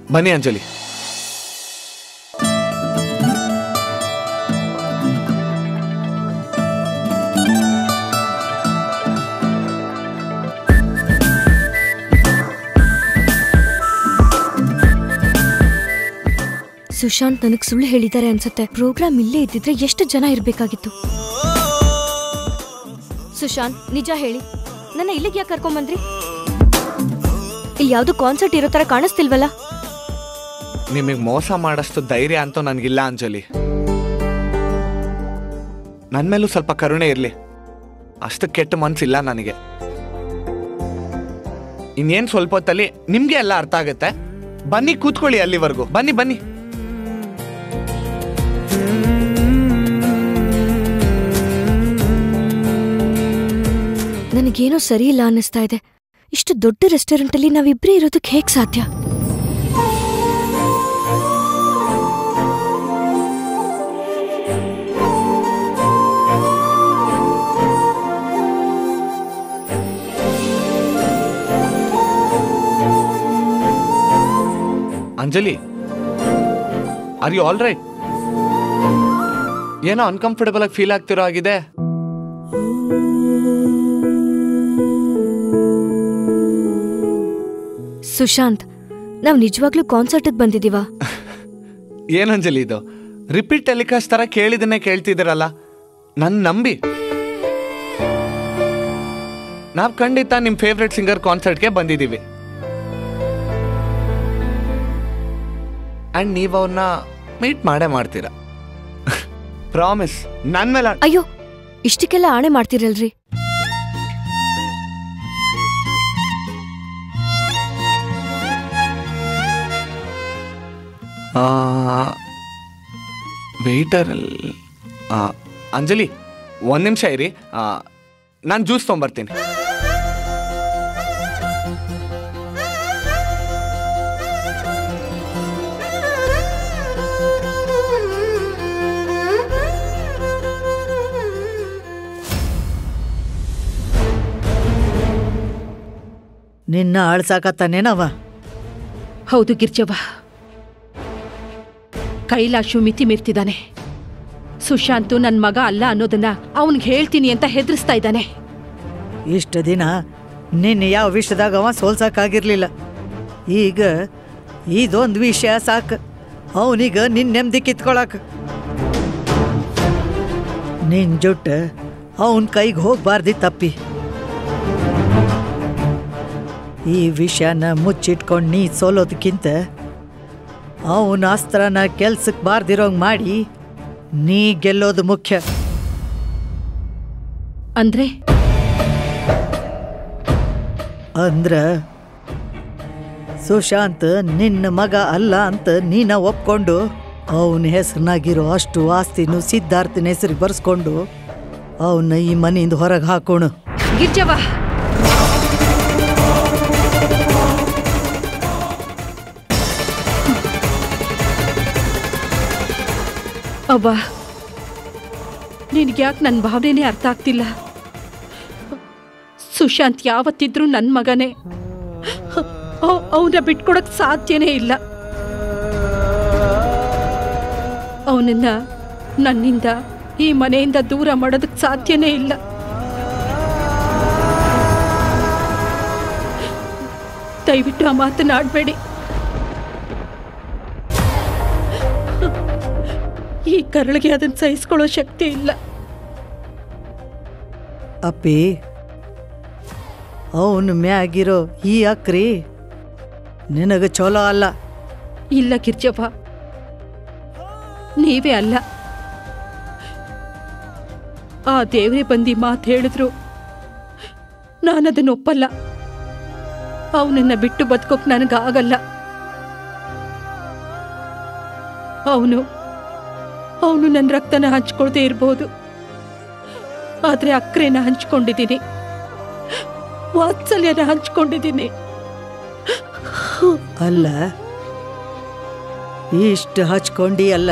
ಬನ್ನಿ ಅಂಜಲಿ ಸುಶಾಂತ್ ನನಗ್ ಸುಳ್ಳು ಹೇಳಿದ್ದಾರೆ ಅನ್ಸುತ್ತೆ ಪ್ರೋಗ್ರಾಮ್ ಇಲ್ಲೇ ಇದ್ದಿದ್ರೆ ಎಷ್ಟು ಜನ ಇರ್ಬೇಕಾಗಿತ್ತು ಸುಶಾಂತ್ ನಿಜ ಹೇಳಿ ನನ್ನ ಇಲ್ಲಿಗೆ ಯಾಕೆ ಕರ್ಕೊಂಬಂದ್ರಿ ಇಲ್ಲಿ ಯಾವ್ದು ಕಾನ್ಸರ್ಟ್ ಇರೋ ತರ ಕಾಣಿಸ್ತಿಲ್ವಲ್ಲ ನಿಮಗೆ ಮೋಸ ಮಾಡಷ್ಟು ಧೈರ್ಯ ಅಂತೂ ನನಗಿಲ್ಲ ಅಂಜಲಿ ನನ್ನ ಮೇಲೂ ಸ್ವಲ್ಪ ಕರುಣೆ ಇರಲಿ ಅಷ್ಟು ಕೆಟ್ಟ ಮನ್ಸಿಲ್ಲ ನನಗೆ ಇನ್ನೇನು ಸ್ವಲ್ಪ ಹೊತ್ತಲ್ಲಿ ನಿಮ್ಗೆ ಎಲ್ಲ ಅರ್ಥ ಆಗುತ್ತೆ ಬನ್ನಿ ಕೂತ್ಕೊಳ್ಳಿ ಅಲ್ಲಿವರೆಗೂ ಬನ್ನಿ ಬನ್ನಿ ನನಗೇನೋ ಸರಿ ಇಲ್ಲ ಅನ್ನಿಸ್ತಾ ಇದೆ ಇಷ್ಟು ದೊಡ್ಡ ರೆಸ್ಟೋರೆಂಟ್ ಅಲ್ಲಿ ನಾವಿಬ್ರೇ ಇರೋದಕ್ಕೆ ಹೇಗ್ ಸಾಧ್ಯ Anjali are you all right ಏನೋ ಅನ್ಕಂಫರ್ಟಬಲ್ ಆಗಿ ಫೀಲ್ ಆಗ್ತಿರೋ ಆಗಿದೆ ಸುಶಾಂತ್ ನಾವ್ ನಿಜವಾಗ್ಲೂ ಕಾನ್ಸರ್ಟ್ಗೆ ಬಂದಿದೀವಾ ಏನ್ ಅಂಜಲಿ ಇದು ರಿಪೀಟ್ ಟೆಲಿಕಾಸ್ಟ್ ತರ ಕೇಳಿದನ್ನೇ ಕೇಳ್ತಿದ್ದೀರಲ್ಲ ನನ್ ನಂಬಿ ನಾವ್ ಖಂಡಿತ ನಿಮ್ ಫೇವ್ರೆಟ್ ಸಿಂಗರ್ ಕಾನ್ಸರ್ಟ್ಗೆ ಬಂದಿದ್ದೀವಿ ಅಂಡ್ ನೀವು ಅವ್ರನ್ನ ಮೀಟ್ ಮಾಡೇ ಮಾಡ್ತೀರಾ ಪ್ರಾಮಿಸ್ ನನ್ ಮೇಲೆ ಅಯ್ಯೋ ಇಷ್ಟಕ್ಕೆಲ್ಲ ಆಣೆ ಮಾಡ್ತಿರಲ್ರಿ ವೆಯ್ಟರ್ ಅಂಜಲಿ ಒಂದ್ ನಿಮಿಷ ಇರಿ ನಾನು ಜ್ಯೂಸ್ ತೊಗೊಂಬರ್ತೀನಿ ನಿನ್ನ ಆಳ್ಸಾಕತ್ತಾನೇನವ ಹೌದು ಗಿರ್ಜವ್ವ ಕೈಲಾಶು ಮಿತಿ ಮೀರ್ತಿದ್ದಾನೆ ಸುಶಾಂತು ನನ್ನ ಮಗ ಅಲ್ಲ ಅನ್ನೋದನ್ನ ಅವನಿಗೆ ಹೇಳ್ತೀನಿ ಅಂತ ಹೆದರ್ಸ್ತಾ ಇದ್ದಾನೆ ಇಷ್ಟು ದಿನ ನಿನ್ನ ಯಾವ ವಿಷಯದಾಗ ಅವ ಸೋಲ್ಸಕ್ಕಾಗಿರ್ಲಿಲ್ಲ ಈಗ ಇದೊಂದು ವಿಷಯ ಸಾಕು ಅವನೀಗ ನಿನ್ನ ನೆಮ್ಮದಿ ಕಿತ್ಕೊಳಕ್ ನಿನ್ ಜೊಟ್ಟು ಅವನ ಕೈಗೆ ಹೋಗ್ಬಾರ್ದಿ ತಪ್ಪಿ ಈ ವಿಷಯನ ಮುಚ್ಚಿಟ್ಕೊಂಡು ನೀ ಸೋಲೋದಕ್ಕಿಂತ ಅವನ ಅಸ್ತ್ರನ ಕೆಲ್ಸಕ್ಕೆ ಬಾರ್ದಿರೋಂಗ್ ಮಾಡಿ ನೀ ಗೆಲ್ಲೋದು ಮುಖ್ಯ ಅಂದ್ರೆ ಅಂದ್ರ ಸುಶಾಂತ್ ನಿನ್ನ ಮಗ ಅಲ್ಲ ಅಂತ ನೀನ ಒಪ್ಕೊಂಡು ಅವನ ಹೆಸರಿನಾಗಿರೋ ಅಷ್ಟು ಆಸ್ತಿನೂ ಸಿದ್ಧಾರ್ಥನ ಹೆಸರಿಗೆ ಬರ್ಸ್ಕೊಂಡು ಅವನ್ನ ಈ ಮನೆಯಿಂದ ಹೊರಗೆ ಹಾಕೋಣ ಗಿರ್ಜವ್ವ ಅವ್ವ ನಿನ್ಗ್ಯಾಕೆ ನನ್ನ ಭಾವನೆನೇ ಅರ್ಥ ಆಗ್ತಿಲ್ಲ ಸುಶಾಂತ್ ಯಾವತ್ತಿದ್ರೂ ನನ್ನ ಮಗನೇ ಅವನ ಬಿಟ್ಕೊಡಕ್ ಸಾಧ್ಯನೇ ಇಲ್ಲ ಅವನನ್ನ ನನ್ನಿಂದ ಈ ಮನೆಯಿಂದ ದೂರ ಮಾಡೋದಕ್ಕೆ ಸಾಧ್ಯನೇ ಇಲ್ಲ ದಯವಿಟ್ಟು ಆ ಮಾತನಾಡಬೇಡಿ ಈ ಕರಳಿಗೆ ಅದನ್ನು ಸಹಿಸ್ಕೊಳ್ಳೋ ಶಕ್ತಿ ಇಲ್ಲ ಅಪ್ಪಿ ಅವನ ಮ್ಯಾಗಿರೋ ಈ ಅಕ್ರಿ ನಿನಗೆ ಚಲೋ ಅಲ್ಲ ಇಲ್ಲ ಗಿರ್ಜವ್ವ ನೀವೇ ಅಲ್ಲ ಆ ದೇವರೇ ಬಂದು ಮಾತು ಹೇಳಿದ್ರು ನಾನದನ್ನು ಒಪ್ಪಲ್ಲ ಅವನನ್ನ ಬಿಟ್ಟು ಬದುಕೋಕ್ ನನಗಾಗಲ್ಲ ಅವನು ಅವನು ನನ್ನ ರಕ್ತನ ಹಂಚ್ಕೊಳ್ದೇ ಇರ್ಬೋದು ಆದ್ರೆ ಅಕ್ರೆನ ಹಂಚ್ಕೊಂಡಿದ್ದೀನಿ ವಾತ್ಸಲ್ಯನ ಹಂಚ್ಕೊಂಡಿದ್ದೀನಿ ಅಲ್ಲ ಇಷ್ಟು ಹಚ್ಕೊಂಡಿ ಅಲ್ಲ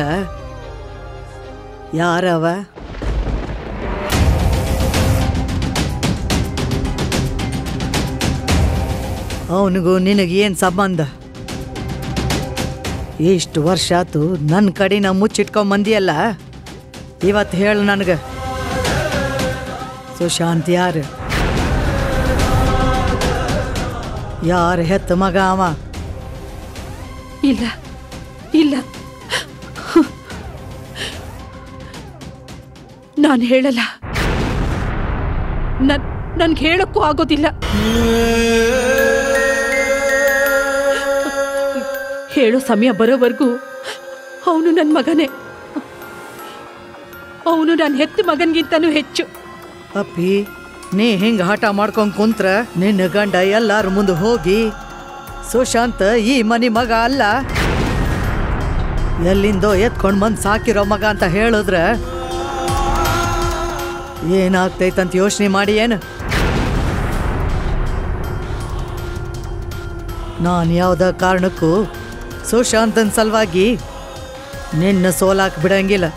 ಯಾರವ ಅವನಿಗೂ ನಿನಗೇನು ಸಂಬಂಧ ಇಷ್ಟು ವರ್ಷ ಆತು ನನ್ನ ಕಡೆನ ಮುಚ್ಚಿಟ್ಕೊಂಬಂದಿಯಲ್ಲ ಇವತ್ತು ಹೇಳು ನನಗೆ ಸುಶಾಂತ್ ಯಾರು ಯಾರು ಹೆತ್ತ ಮಗ ಅವ ಇಲ್ಲ ಇಲ್ಲ ನಾನು ಹೇಳಲ್ಲ ನನ್ ನನ್ಗೆ ಹೇಳಕ್ಕೂ ಆಗೋದಿಲ್ಲ ಹೇಳೋ ಸಮಯ ಬರೋವರೆಗೂ ಅವನು ನನ್ನ ಮಗನೇ ಅವನು ನನ್ನ ಹೆತ್ತ ಮಗನ್ಗಿಂತನೂ ಹೆಚ್ಚು ಅಪ್ಪಿ ನೀ ಹಿಂಗೆ ಹಠ ಮಾಡ್ಕೊಂಡ್ ಕುಂತ್ರ ನಿನ್ನ ಗಂಡ ಎಲ್ಲಾರ ಮುಂದೆ ಹೋಗಿ ಸುಶಾಂತ್ ಈ ಮನಿ ಮಗ ಅಲ್ಲ ಎಲ್ಲಿಂದೋ ಎತ್ಕೊಂಡ್ ಬಂದ್ ಸಾಕಿರೋ ಮಗ ಅಂತ ಹೇಳಿದ್ರ ಏನಾಗ್ತೈತಂತ ಯೋಚನೆ ಮಾಡಿ ಏನು ನಾನು ಯಾವ್ದ ಕಾರಣಕ್ಕೂ ಸುಶಾಂತನ್ ಸಲುವಾಗಿ ನಿನ್ನ ಸೋಲಾಕ್ ಬಿಡಂಗಿಲ್ಲ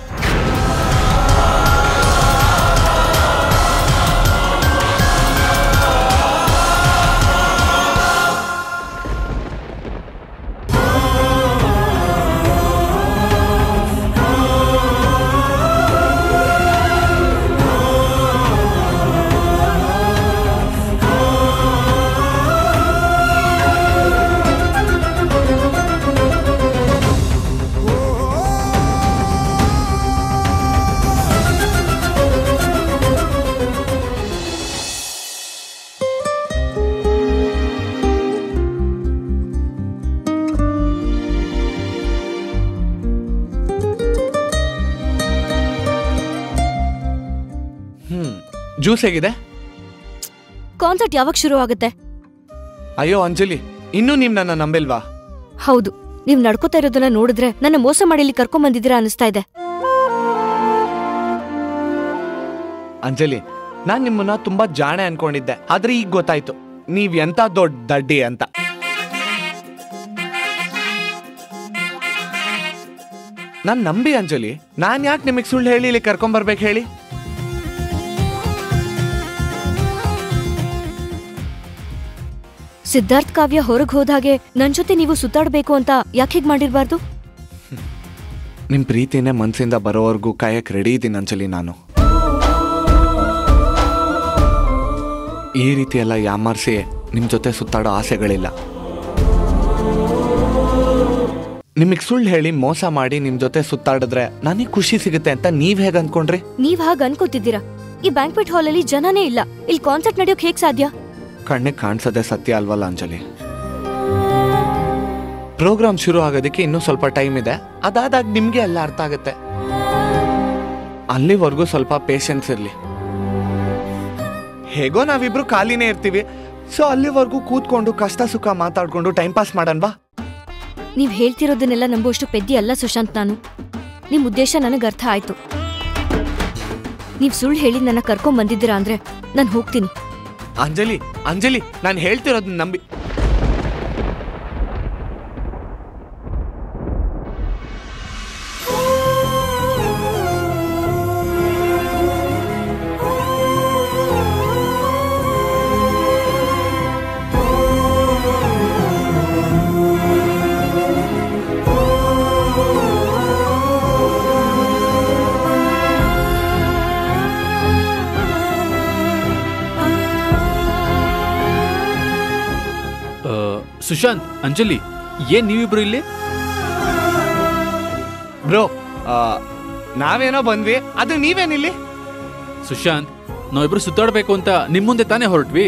ಹ್ಮ್ ಜ್ಯೂಸ್ ಹೇಗಿದೆ ಕಾನ್ಸರ್ಟ್ ಯಾವಾಗ ಶುರು ಆಗುತ್ತೆ ಅಯ್ಯೋ ಅಂಜಲಿ ಇನ್ನೂ ನೀವ್ ನನ್ನ ನಂಬಿಲ್ವಾ ಹೌದು ನೀವ್ ನಡ್ಕೋತಾ ಇರೋದನ್ನ ನೋಡಿದ್ರೆ ನನ್ನ ಮೋಸ ಮಾಡಿ ಇಲ್ಲಿ ಕರ್ಕೊಂಡ್ ಬಂದಿದ್ದೀರಾ ಅನಿಸ್ತಾ ಇದೆ ಅಂಜಲಿ ನಾನ್ ನಿಮ್ಮನ್ನ ತುಂಬಾ ಜಾಣೆ ಅನ್ಕೊಂಡಿದ್ದೆ ಆದ್ರೆ ಈಗ ಗೊತ್ತಾಯ್ತು ನೀವ್ ಎಂತ ದೊಡ್ಡ ದಡ್ಡಿ ಅಂತ ನಾನ್ ನಂಬಿ ಅಂಜಲಿ ನಾನ್ ಯಾಕೆ ನಿಮಗ್ ಸುಳ್ಳು ಹೇಳಿ ಇಲ್ಲಿ ಕರ್ಕೊಂಬರ್ಬೇಕು ಹೇಳಿ ಸಿದ್ಧಾರ್ಥ್ ಕಾವ್ಯ ಹೊರಗ್ ಹೋದಾಗೆ ನನ್ ಜೊತೆ ನೀವು ಸುತ್ತಾಡ್ಬೇಕು ಅಂತ ಯಾಕೆ ಹೀಗ್ ಮಾಡಿರ್ಬಾರ್ದು ನಿಮ್ ಪ್ರೀತಿನೇ ಮನ್ಸಿಂದ ಬರೋವರೆಗೂ ಕಾಯಕ್ ರೆಡಿ ಇದ್ದೀನಿ ಅಂಜಲಿ ನಾನು ಈ ರೀತಿ ಎಲ್ಲ ಯಾಮಾರ್ಸಿ ನಿಮ್ ಜೊತೆ ಸುತ್ತಾಡೋ ಆಸೆಗಳಿಲ್ಲ ನಿಮಗ್ ಸುಳ್ಳು ಹೇಳಿ ಮೋಸ ಮಾಡಿ ನಿಮ್ ಜೊತೆ ಸುತ್ತಾಡಿದ್ರೆ ನನಗೆ ಖುಷಿ ಸಿಗುತ್ತೆ ಅಂತ ನೀವ್ ಹೇಗ್ ಅನ್ಕೊಂಡ್ರಿ ನೀವ್ ಹಾಗ ಅನ್ಕೋತಿದ್ದೀರಾ ಈ ಬ್ಯಾಂಕ್ವೆಟ್ ಹಾಲಲ್ಲಿ ಜನನೇ ಇಲ್ಲ ಇಲ್ಲಿ ಕಾನ್ಸರ್ಟ್ ನಡೆಯೋಕ್ ಹೇಗ್ ಸಾಧ್ಯ ಕಣ್ಣಿಗೆ ಕಾಣಿಸೋದೇ ಸತ್ಯ ಅಲ್ವಲ್ಲ ಅಂಜಲಿ ಪ್ರೋಗ್ರಾಮ್ ಶುರು ಆಗೋದಕ್ಕೆ ಇನ್ನೂ ಸ್ವಲ್ಪ ಟೈಮ್ ಇದೆ ಅದಾದಾಗ ನಿಮ್ಗೆ ಎಲ್ಲ ಅರ್ಥ ಆಗುತ್ತೆ ಅಲ್ಲಿವರೆಗೂ ಸ್ವಲ್ಪ ಪೇಷನ್ಸ್ ಇರ್ಲಿ ಹೇಗೋ ನಾವಿಬ್ರು ಖಾಲಿನೇ ಇರ್ತೀವಿ ಸೊ ಅಲ್ಲಿವರೆಗೂ ಕೂತ್ಕೊಂಡು ಕಷ್ಟ ಸುಖ ಮಾತಾಡ್ಕೊಂಡು ಟೈಮ್ ಪಾಸ್ ಮಾಡನ್ವಾ ನೀವ್ ಹೇಳ್ತಿರೋದನ್ನೆಲ್ಲ ನಂಬುವಷ್ಟು ಪೆದ್ದಿ ಅಲ್ಲ ಸುಶಾಂತ್ ನಾನು ನಿಮ್ ಉದ್ದೇಶ ನನಗ್ ಅರ್ಥ ಆಯ್ತು ನೀವ್ ಸುಳ್ಳು ಹೇಳಿ ನನ್ನ ಕರ್ಕೊಂಡ್ ಬಂದಿದ್ದೀರಾ ಅಂದ್ರೆ ನಾನ್ ಹೋಗ್ತೀನಿ ಅಂಜಲಿ ಅಂಜಲಿ ನಾನು ಹೇಳ್ತಿರೋದನ್ನ ನಂಬಿ ಆ, ಸುಶಾಂತ್ ಅಂಜಲಿ ಏನ್ ನೀವಿಬ್ರು ಇಲ್ಲಿ ಬ್ರೋ ನಾವೇನೋ ಬಂದ್ವಿ ಅದು ನೀವೇನಿಲ್ಲಿ ಸುಶಾಂತ್ ನಾವಿಬ್ರು ಸುತ್ತಾಡ್ಬೇಕು ಅಂತ ನಿಮ್ ಮುಂದೆ ತಾನೇ ಹೊರಟ್ವಿ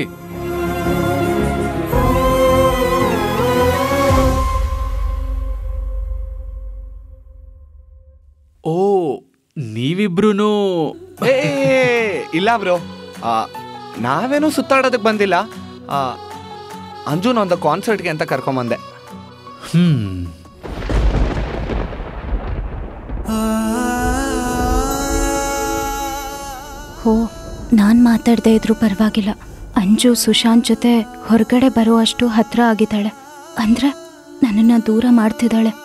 ಓ ನೀವಿಬ್ರು ಏ ಇಲ್ಲ ಬ್ರೋ ನಾವೇನು ಸುತ್ತಾಡೋದಕ್ಕೆ ಬಂದಿಲ್ಲ ಆ, ಅಂಜುನ ಒಂದು ಕಾನ್ಸರ್ಟ್ಗೆ ಅಂತ ಕರ್ಕೊಂಬಂದೆ ಹ್ಮ್ ಹೋ ನಾನು ಮಾತಾಡದೇ ಇದ್ರೂ ಪರವಾಗಿಲ್ಲ ಅಂಜು ಸುಶಾಂತ್ ಜೊತೆ ಹೊರಗಡೆ ಬರುವಷ್ಟು ಹತ್ರ ಆಗಿದ್ದಾಳೆ ಅಂದ್ರೆ ನನ್ನನ್ನು ದೂರ ಮಾಡ್ತಿದ್ದಾಳೆ